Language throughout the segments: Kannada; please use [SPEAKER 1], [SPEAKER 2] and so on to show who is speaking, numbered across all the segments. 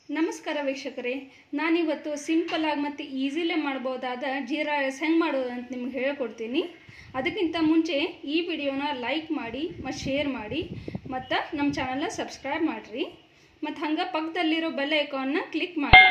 [SPEAKER 1] ನಮಸ್ಕಾರ ವೀಕ್ಷಕರೇ ನಾನಿವತ್ತು ಸಿಂಪಲ್ ಆಗಿ ಮತ್ತು ಈಸಿಲೇ ಮಾಡ್ಬೋದಾದ ಜೀರಾ ರೈಸ್ ಹೆಂಗೆ ಮಾಡೋದು ಅಂತ ನಿಮ್ಗೆ ಹೇಳ್ಕೊಡ್ತೀನಿ ಅದಕ್ಕಿಂತ ಮುಂಚೆ ಈ ವಿಡಿಯೋನ ಲೈಕ್ ಮಾಡಿ ಮತ್ತು ಶೇರ್ ಮಾಡಿ ಮತ್ತು ನಮ್ಮ ಚಾನಲ್ನ ಸಬ್ಸ್ಕ್ರೈಬ್ ಮಾಡಿರಿ ಮತ್ತು ಹಂಗೆ ಪಕ್ಕದಲ್ಲಿರೋ ಬೆಲ್ ಐಕಾನ್ನ ಕ್ಲಿಕ್ ಮಾಡಿ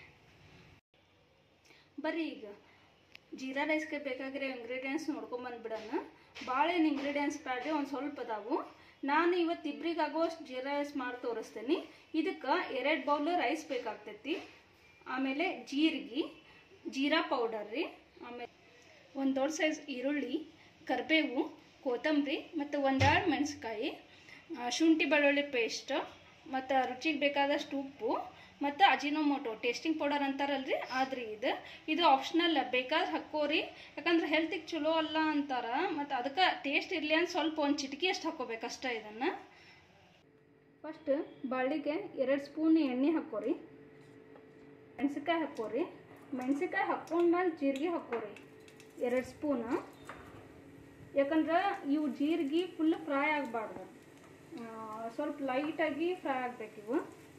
[SPEAKER 1] ಬರ್ರಿ ಈಗ ಜೀರಾ ರೈಸ್ಗೆ ಬೇಕಾಗಿರೋ ಇಂಗ್ರೀಡಿಯೆಂಟ್ಸ್ ನೋಡ್ಕೊಂಬಂದ್ಬಿಡೋಣ ಭಾಳ ಏನು ಇಂಗ್ರೀಡಿಯೆಂಟ್ಸ್ ಬೇಡ್ರಿ ಒಂದು ಸ್ವಲ್ಪ ಅದಾವು ನಾನು ಇವತ್ತು ಇಬ್ರಿಗಾಗುವಷ್ಟು ಜೀರಾ ರೈಸ್ ಮಾಡಿ ತೋರಿಸ್ತೀನಿ ಇದಕ್ಕೆ ಎರಡು ಬೌಲ್ ರೈಸ್ ಬೇಕಾಗ್ತೈತಿ ಆಮೇಲೆ ಜೀರಿಗೆ ಜೀರಾ ಪೌಡರ್ ರೀ ಆಮೇಲೆ ಒಂದು ದೊಡ್ಡ ಸೈಜ್ ಈರುಳ್ಳಿ ಕರಿಬೇವು ಕೊತ್ತಂಬರಿ ಮತ್ತು ಒಂದೆರಡು ಮೆಣಸ್ಕಾಯಿ ಶುಂಠಿ ಬೆಳ್ಳುಳ್ಳಿ ಪೇಸ್ಟ್ ಮತ್ತು ರುಚಿಗೆ ಬೇಕಾದಷ್ಟು ಉಪ್ಪು ಮತ್ತು ಅಜಿನೋಮೋಟೊ ಟೇಸ್ಟಿಂಗ್ ಪೌಡರ್ ಅಂತಾರಲ್ರಿ ಆದ್ರಿ ಇದು ಇದು ಆಪ್ಷನಲ್ ಬೇಕಾದ್ರೆ ಹಾಕೋರಿ ಯಾಕಂದ್ರೆ ಹೆಲ್ತಿಗೆ ಚಲೋ ಅಲ್ಲ ಅಂತಾರ ಮತ್ತು ಅದಕ್ಕೆ ಟೇಸ್ಟ್ ಇರಲಿ ಅಂತ ಸ್ವಲ್ಪ ಒಂದು ಚಿಟಿಕೆ ಅಷ್ಟು ಹಾಕೋಬೇಕಷ್ಟ ಇದನ್ನು ಫಸ್ಟ್ ಬಾಳಿಗೆ ಎರಡು ಸ್ಪೂನ್ ಎಣ್ಣೆ ಹಾಕೋರಿ ಮೆಣಸಿನ್ಕಾಯಿ ಹಾಕೋರಿ ಮೆಣಸಿನ್ಕಾಯಿ ಹಾಕೊಂಡ್ಮೇಲೆ ಜೀರಿಗೆ ಹಾಕೋರಿ ಎರಡು ಸ್ಪೂನ ಯಾಕಂದ್ರೆ ಇವು ಜೀರಿಗೆ ಫುಲ್ ಫ್ರೈ ಆಗಬಾರ್ದು ಸ್ವಲ್ಪ ಲೈಟಾಗಿ ಫ್ರೈ ಆಗ್ಬೇಕು ಇವು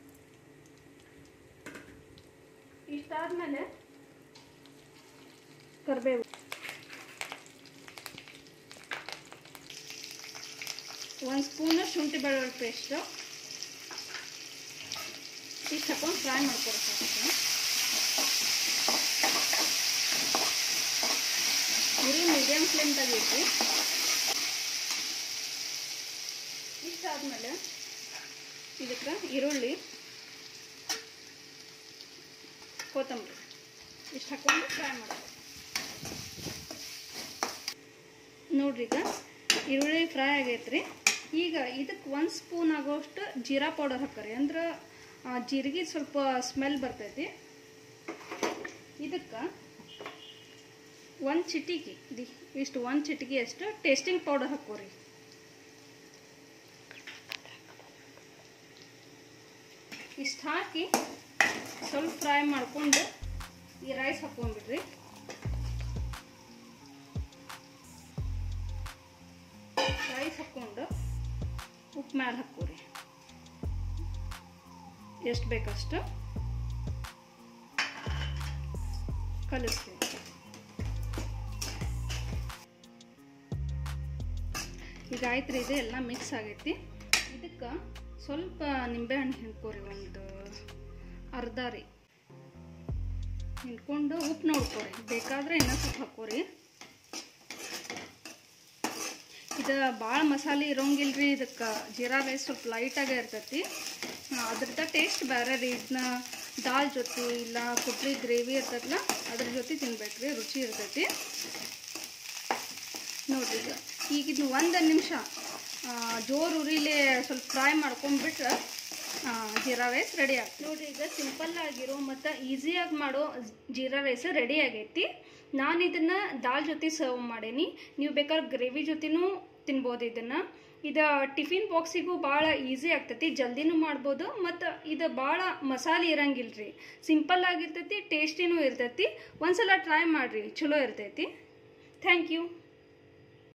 [SPEAKER 1] ಇಷ್ಟಾದ್ಮೇಲೆ ಕರಿಬೇವು ಒಂದು ಸ್ಪೂನು ಶುಂಠಿ ಬೆಳ್ಳುಳ್ಳಿ ಪೇಸ್ಟು ಇಷ್ಟು ಹಾಕೊಂಡು ಫ್ರೈ ಮಾಡ್ಕೊರಿ ಸಾಕು ಉರಿ ಮೀಡಿಯಮ್ ಫ್ಲೇಮ್ದಾಗ ಇಟ್ಟು ಇಷ್ಟಾದ್ಮೇಲೆ ಇದಕ್ಕೆ ಈರುಳ್ಳಿ ಕೊತ್ತಂಬರಿ ಇಷ್ಟು ಹಾಕೊಂಡು ಫ್ರೈ ಮಾಡೋದು ನೋಡ್ರಿ ಈಗ ಈರುಳ್ಳಿ ಫ್ರೈ ಆಗೈತ್ರಿ ಈಗ ಇದಕ್ಕೆ ಒಂದು ಸ್ಪೂನ್ ಆಗೋಷ್ಟು ಜೀರಾ ಪೌಡರ್ ಹಾಕರಿ ಅಂದ್ರೆ ಜೀರಿಗೆ ಸ್ವಲ್ಪ ಸ್ಮೆಲ್ ಬರ್ತೈತಿ ಇದಕ್ಕೆ ಒಂದು ಚಿಟಿಕಿ ದಿ ಇಷ್ಟು ಒಂದು ಚಿಟಿಕಿ ಅಷ್ಟು ಟೇಸ್ಟಿಂಗ್ ಪೌಡರ್ ಹಾಕೋರಿ ಇಷ್ಟು ಹಾಕಿ ಸ್ವಲ್ಪ ಫ್ರೈ ಮಾಡ್ಕೊಂಡು ಈ ರೈಸ್ ಹಾಕೊಂಡ್ಬಿಡ್ರಿ ರೈಸ್ ಹಾಕ್ಕೊಂಡು ಉಪ್ಪು ಮೇಲೆ ಹಾಕೋರಿ ಎಷ್ಟು ಬೇಕಷ್ಟು ಕಲಿಸ್ತೀನಿ ಈಗ ಆಯ್ತು ರೀ ಇದು ಎಲ್ಲ ಮಿಕ್ಸ್ ಆಗೈತಿ ಇದಕ್ಕೆ ಸ್ವಲ್ಪ ನಿಂಬೆಹಣ್ಣು ಹಿಂಡ್ಕೋರಿ ಒಂದು ಅರ್ಧ ರೀ ಹಿಂಡ್ಕೊಂಡು ಉಪ್ಪು ನೋಡ್ಕೊರಿ ಬೇಕಾದ್ರೆ ಇನ್ನೂ ಸ್ವಲ್ಪ ಹಾಕೋರಿ ಇದು ಭಾಳ ಮಸಾಲೆ ಇರೋಂಗಿಲ್ರಿ ಇದಕ್ಕೆ ಜೀರಾ ರೈಸ್ ಸ್ವಲ್ಪ ಲೈಟಾಗೇ ಇರ್ತೈತಿ ಅದ್ರದ್ದು ಟೇಸ್ಟ್ ಬೇರೆ ರೀ ಇದನ್ನ ದಾಲ್ ಜೊತೆ ಇಲ್ಲ ಕುಟ್ರಿ ಗ್ರೇವಿ ಇರ್ತೈತಲ್ಲ ಅದ್ರ ಜೊತೆ ತಿನ್ಬೇಕ್ರಿ ರುಚಿ ಇರ್ತೈತಿ ನೋಡ್ರಿ ಈಗ ಈಗ ಇದನ್ನ ಒಂದು ನಿಮಿಷ ಜೋರು ಉರಿಲಿ ಸ್ವಲ್ಪ ಫ್ರೈ ಮಾಡ್ಕೊಂಡ್ಬಿಟ್ರೆ ಜೀರಾ ರೈಸ್ ರೆಡಿ ಆಗ್ತದೆ ನೋಡಿರಿ ಈಗ ಸಿಂಪಲ್ ಆಗಿರೋ ಮತ್ತು ಈಸಿಯಾಗಿ ಮಾಡೋ ಜೀರಾ ರೈಸ್ ರೆಡಿ ಆಗೈತಿ ನಾನು ಇದನ್ನು ದಾಲ್ ಜೊತೆ ಸರ್ವ್ ಮಾಡೀನಿ ನೀವು ಬೇಕಾದ್ರೆ ಗ್ರೇವಿ ಜೊತೆನೂ ತಿನ್ಬೋದು ಇದನ್ನು ಇದು ಟಿಫಿನ್ ಬಾಕ್ಸಿಗೂ ಭಾಳ ಈಸಿ ಆಗ್ತೈತಿ ಜಲ್ದಿನೂ ಮಾಡ್ಬೋದು ಮತ್ತು ಇದು ಭಾಳ ಮಸಾಲೆ ಇರಂಗಿಲ್ಲ ರೀ ಸಿಂಪಲ್ ಆಗಿರ್ತೈತಿ ಟೇಸ್ಟಿನೂ ಇರ್ತೈತಿ ಒಂದ್ಸಲ ಟ್ರೈ ಮಾಡಿರಿ ಚಲೋ ಇರ್ತೈತಿ ಥ್ಯಾಂಕ್ ಯು